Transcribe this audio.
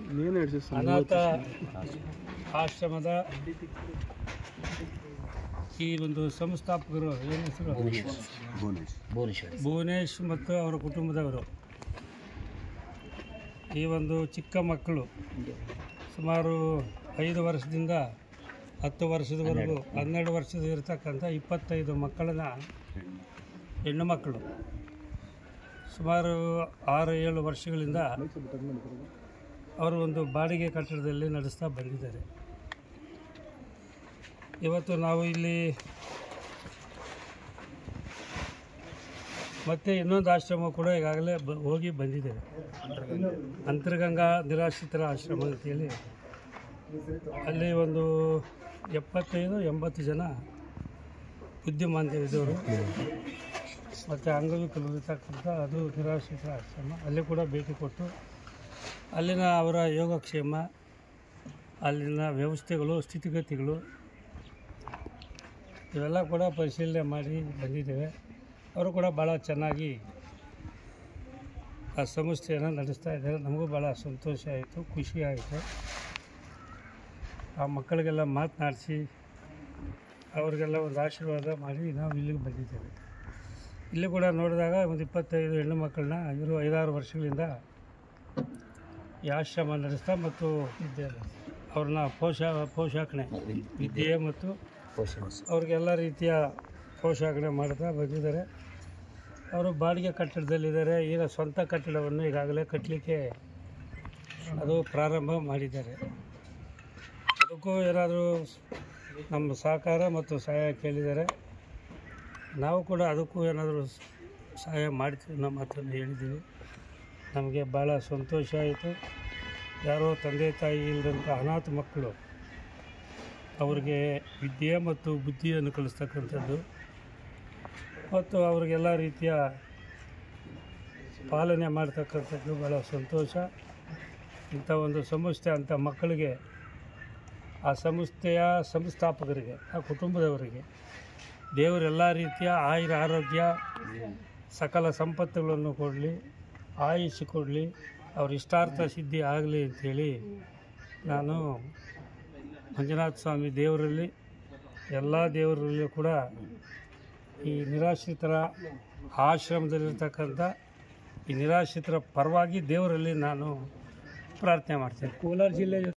ಏನು ಹೇಳಿ ಸರ್ ಅನಾಥ ಆಶ್ರಮದ ಈ ಒಂದು ಸಂಸ್ಥಾಪಕರು ಏನು ಹೆಸರು ಭುವನೇಶ್ ಮತ್ತು ಅವರ ಕುಟುಂಬದವರು ಈ ಒಂದು ಚಿಕ್ಕ ಮಕ್ಕಳು ಸುಮಾರು ಐದು ವರ್ಷದಿಂದ ಹತ್ತು ವರ್ಷದವರೆಗೂ ಹನ್ನೆರಡು ವರ್ಷದ ಇರತಕ್ಕಂಥ ಇಪ್ಪತ್ತೈದು ಮಕ್ಕಳನ್ನ ಹೆಣ್ಣು ಮಕ್ಕಳು ಸುಮಾರು ಆರು ಏಳು ವರ್ಷಗಳಿಂದ ಅವರು ಒಂದು ಬಾಡಿಗೆ ಕಟ್ಟಡದಲ್ಲಿ ನಡೆಸ್ತಾ ಬಂದಿದ್ದಾರೆ ಇವತ್ತು ನಾವು ಇಲ್ಲಿ ಮತ್ತೆ ಇನ್ನೊಂದು ಆಶ್ರಮ ಕೂಡ ಈಗಾಗಲೇ ಬ ಹೋಗಿ ಬಂದಿದ್ದೇವೆ ಅಂತರ್ಗಂಗಾ ನಿರಾಶ್ರಿತರ ಆಶ್ರಮ ಅಂತೇಳಿ ಅಲ್ಲಿ ಒಂದು ಎಪ್ಪತ್ತೈದು ಎಂಬತ್ತು ಜನ ಬುದ್ಧಿಮಾಂದ್ಯವಿದ್ದವರು ಮತ್ತು ಅಂಗವಿಕಲರು ಇರ್ತಕ್ಕಂಥ ಅದು ನಿರಾಶ್ರಿತರ ಆಶ್ರಮ ಅಲ್ಲಿ ಕೂಡ ಭೇಟಿ ಕೊಟ್ಟು ಅಲ್ಲಿನ ಅವರ ಯೋಗಕ್ಷೇಮ ಅಲ್ಲಿನ ವ್ಯವಸ್ಥೆಗಳು ಸ್ಥಿತಿಗತಿಗಳು ಇವೆಲ್ಲ ಕೂಡ ಪರಿಶೀಲನೆ ಮಾಡಿ ಬಂದಿದ್ದೇವೆ ಅವರು ಕೂಡ ಭಾಳ ಚೆನ್ನಾಗಿ ಆ ಸಂಸ್ಥೆಯನ್ನು ನಡೆಸ್ತಾ ಇದ್ದಾರೆ ನಮಗೂ ಭಾಳ ಸಂತೋಷ ಆಯಿತು ಖುಷಿ ಆಯಿತು ಆ ಮಕ್ಕಳಿಗೆಲ್ಲ ಮಾತನಾಡಿಸಿ ಅವರಿಗೆಲ್ಲ ಒಂದು ಆಶೀರ್ವಾದ ಮಾಡಿ ನಾವು ಇಲ್ಲಿಗೆ ಬಂದಿದ್ದೇವೆ ಇಲ್ಲಿ ಕೂಡ ನೋಡಿದಾಗ ಒಂದು ಇಪ್ಪತ್ತೈದು ಹೆಣ್ಣು ಮಕ್ಕಳನ್ನ ಇವರು ಐದಾರು ವರ್ಷಗಳಿಂದ ಈ ಆಶ್ರಮ ನಡೆಸ್ತಾ ಮತ್ತು ಅವ್ರನ್ನ ಪೋಷ ಪೋಷಾಕಣೆ ವಿದ್ಯೆ ಮತ್ತು ಅವ್ರಿಗೆಲ್ಲ ರೀತಿಯ ಪೋಷಾಕಣೆ ಮಾಡ್ತಾ ಬಂದಿದ್ದಾರೆ ಅವರು ಬಾಡಿಗೆ ಕಟ್ಟಡದಲ್ಲಿದ್ದಾರೆ ಈಗ ಸ್ವಂತ ಕಟ್ಟಡವನ್ನು ಈಗಾಗಲೇ ಕಟ್ಟಲಿಕ್ಕೆ ಅದು ಪ್ರಾರಂಭ ಮಾಡಿದ್ದಾರೆ ಅದಕ್ಕೂ ಏನಾದರೂ ನಮ್ಮ ಸಹಕಾರ ಮತ್ತು ಸಹಾಯ ಕೇಳಿದ್ದಾರೆ ನಾವು ಕೂಡ ಅದಕ್ಕೂ ಏನಾದರೂ ಸಹಾಯ ಮಾಡ್ತೀವಿ ನಮ್ಮ ಮಾತನ್ನು ಹೇಳಿದ್ದೀವಿ ನಮಗೆ ಭಾಳ ಸಂತೋಷ ಆಯಿತು ಯಾರೋ ತಂದೆ ತಾಯಿ ಇಲ್ಲದಂಥ ಅನಾಥ ಮಕ್ಕಳು ಅವ್ರಿಗೆ ವಿದ್ಯೆ ಮತ್ತು ಬುದ್ಧಿಯನ್ನು ಕಲಿಸ್ತಕ್ಕಂಥದ್ದು ಮತ್ತು ಅವ್ರಿಗೆಲ್ಲ ರೀತಿಯ ಪಾಲನೆ ಮಾಡ್ತಕ್ಕಂಥದ್ದು ಭಾಳ ಸಂತೋಷ ಇಂಥ ಒಂದು ಸಂಸ್ಥೆ ಅಂಥ ಮಕ್ಕಳಿಗೆ ಆ ಸಂಸ್ಥೆಯ ಸಂಸ್ಥಾಪಕರಿಗೆ ಆ ಕುಟುಂಬದವರಿಗೆ ದೇವರೆಲ್ಲ ರೀತಿಯ ಆಯುರ ಆರೋಗ್ಯ ಸಕಲ ಸಂಪತ್ತುಗಳನ್ನು ಕೊಡಲಿ ಆಯುಷ್ ಕೊಡಲಿ ಅವ್ರ ಇಷ್ಟಾರ್ಥ ಸಿದ್ಧಿ ಆಗಲಿ ಅಂಥೇಳಿ ನಾನು ಮಂಜುನಾಥ ಸ್ವಾಮಿ ದೇವರಲ್ಲಿ ಎಲ್ಲ ದೇವರಲ್ಲೂ ಕೂಡ ಈ ನಿರಾಶ್ರಿತರ ಆಶ್ರಮದಲ್ಲಿರ್ತಕ್ಕಂಥ ಈ ನಿರಾಶ್ರಿತರ ಪರವಾಗಿ ದೇವರಲ್ಲಿ ನಾನು ಪ್ರಾರ್ಥನೆ ಮಾಡ್ತೇನೆ ಕೋಲಾರ ಜಿಲ್ಲೆ